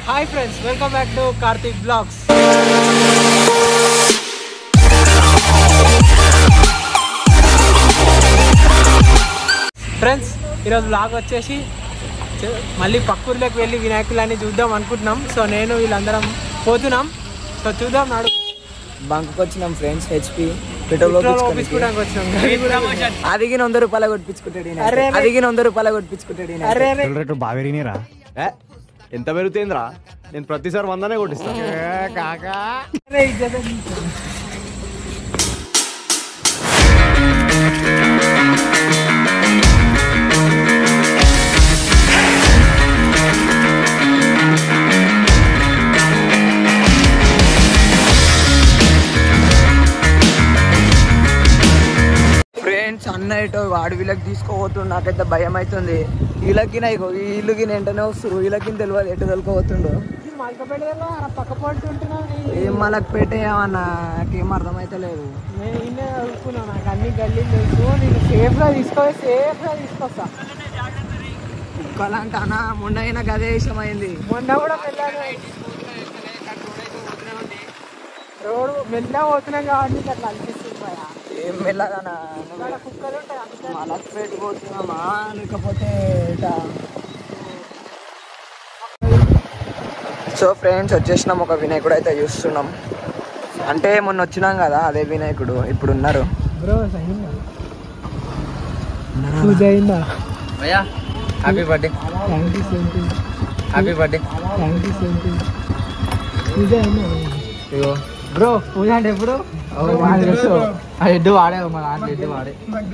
Hi friends welcome back to Karthik blogs friends ఈరోజు blog వచ్చేసి చ- మళ్ళీ పక్కూర్లోకి వెళ్ళి వినాయకులని చూద్దాం అనుకుంటున్నాం సో నేను వీళ్ళందరం పోతున్నాం సో చూద్దాం నాడు బంక్ వచ్చినాం ఫ్రెండ్స్ హెచ్పి పెట్రోల్ పెట్రోల్ ఒప్పించుకోవడానికి వచ్చినాం గాడి కూడా అదిగిన వంద రూపాయలు కొట్టించుకుంటాడు ఈయన. అరే, అరే. అదిగిన వంద రూపాయలు కొట్టించుకుంటాడు ఈయన. అరే అరే రేటు బాగా పెరిగినారా ఏ, ఎంత పెరుగుతుందిరా నేను ప్రతిసారి వందనే కొట్టిస్తాను అరే ఇజ్జత తీసుకో. ఫ్రెండ్స్ అన్న ఇటో వాడు వీళ్ళకి తీసుకోపోతుండు నాకైతే భయం అవుతుంది వీళ్ళకి ఇగో వీళ్ళకి వెంటనే వస్తారు వీళ్ళకి తెలియదు ఎటు తొలకపోతుండు ఈ మల్కపేటలో ఆ పక్క పాటు ఉంటున్నావు ఏం మనకు పెట్టేయమన్నా నాకేం అర్థమైతలేదు నేను ఇన్నే చదువుకున్నాను నాకు అన్ని గల్లీలు తెలుసు నేను సేఫ్గా తీసుకోవాలి సేఫ్గా తీసుకొస్తా కుక్కలంటే అన్న మొన్న అయినా గదే విషయం అయింది మొన్న కూడా వెళ్ళాను రోడ్డు మెల్లగా పోతున్నాం కాబట్టి నీకు అట్లా అనిపిస్తుంది భయ ఏం వెళ్ళదన్నా ఇక్కడ కుక్కలు ఉంటాయి అందుకని మనకు పెట్టుకోతున్నామా లేకపోతే ఇటా సో ఫ్రెండ్స్ వచ్చేసినాం ఒక వినాయకుడు అయితే చూస్తున్నాం అంటే మొన్న వచ్చినాం కదా అదే వినాయకుడు ఇప్పుడు ఉన్నారు బ్రో అయిందా పూజ అయిందా భయ్యా happy birthday thank you same thing happy birthday thank you same thing puja అయిందా ఇగో బ్రో పూజ అంటే ఎప్పుడు ఎడ్డు వాడే మా దాంట్లో ఎడ్డు వాడే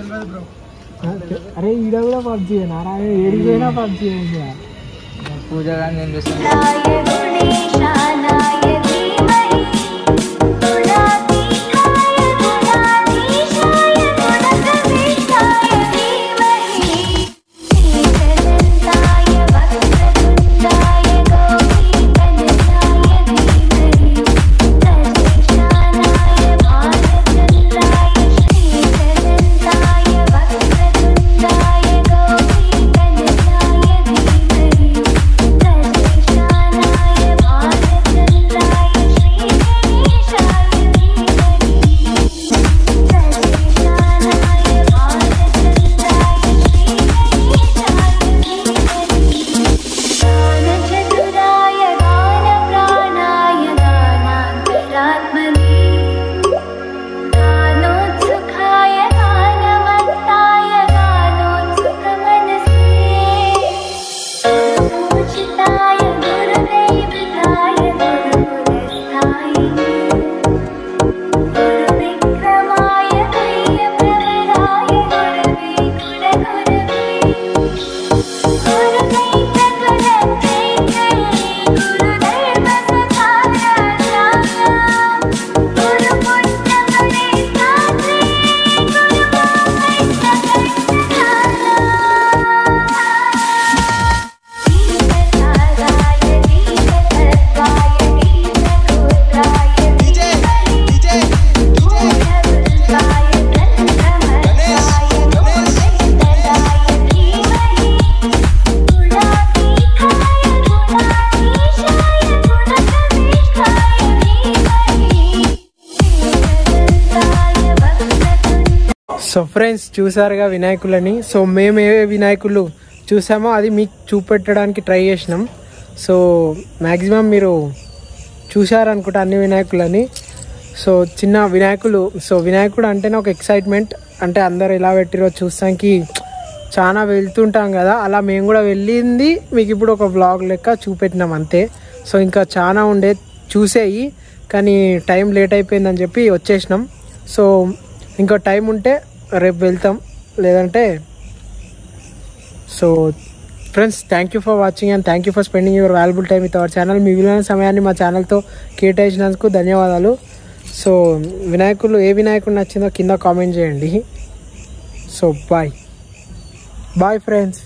అరే ఈడ కూడా పబ్జీ నారాయణ ఏడికి పోయినా పబ్జీ అయిందా పూజ కానీ నేను చేస్తాను नाय गुणेशानाय धीमहि गुणातीताय गुणाधीशाय गुणप्रविष्टाय धीमहि एकदन्ताय वक्रतुण्डाय गौरीकन्याय धीमहि सर्वेशानाय भालचन्द्राय श्रीकदन्ताय वक्रतुण्डाय गौरीकन्याय धीमहि सर्वेशानाय भालचन्द्राय श्रीगणेशाय धीमहि सर्वेशानाय भालचन्द्राय श्रीगणेशाय धीमहि गानचतुराय गानप्राणाय गानान्तरात्मने गानोत्सुकाय गानवन्ताय गानोत्सुकमनसे गुरुपूजिताय गुरुदैवताय गुरुकुलस्थायिने गुरुविक्रमाय दैवप्रवराय गुरवे गुणगुरवे गुरुदैवगुणदैवै गुरुदैवसखाराजाय गुरुपुण्यगुणे सात्रे गुरुवामैस्तकैस्तकाराय दीपतत्त्वाय दीपगोत्राय धीमहि मूढवृत्ताय चन्द्रमर्चाय लोकैस्तदाय धीमहि गुणातीताय गुणाधीशाय गुणप्रविष्टाय धीमहि एकदन्ताय वक्रतुण्डाय సో ఫ్రెండ్స్ చూసారుగా వినాయకులని సో మేము ఏ వినాయకులు చూసామో అది మీకు చూపెట్టడానికి ట్రై చేసినాం సో మ్యాక్సిమం మీరు చూశారనుకుంటా అన్ని వినాయకులని సో చిన్న వినాయకులు సో వినాయకుడు అంటేనే ఒక ఎక్సైట్మెంట్ అంటే అందరు ఎలా పెట్టిరో చూస్తానికి చాలా వెళ్తుంటాం కదా అలా మేము కూడా వెళ్ళింది మీకు ఇప్పుడు ఒక వ్లాగ్ లెక్క చూపెట్టినాం అంతే సో ఇంకా చాలా ఉండే చూసేయి కానీ టైం లేట్ అయిపోయిందని చెప్పి వచ్చేసినాం సో ఇంకో టైం ఉంటే రేపు వెళ్తాం లేదంటే so friends thank you for watching and thank you for spending your valuable time with our channel మీ విలువైన సమయాన్ని మా ఛానల్తో కేటాయించినందుకు ధన్యవాదాలు సో వినాయకులు ఏ వినాయకుడు నచ్చిందో కింద కామెంట్ చేయండి సో బాయ్ బాయ్ ఫ్రెండ్స్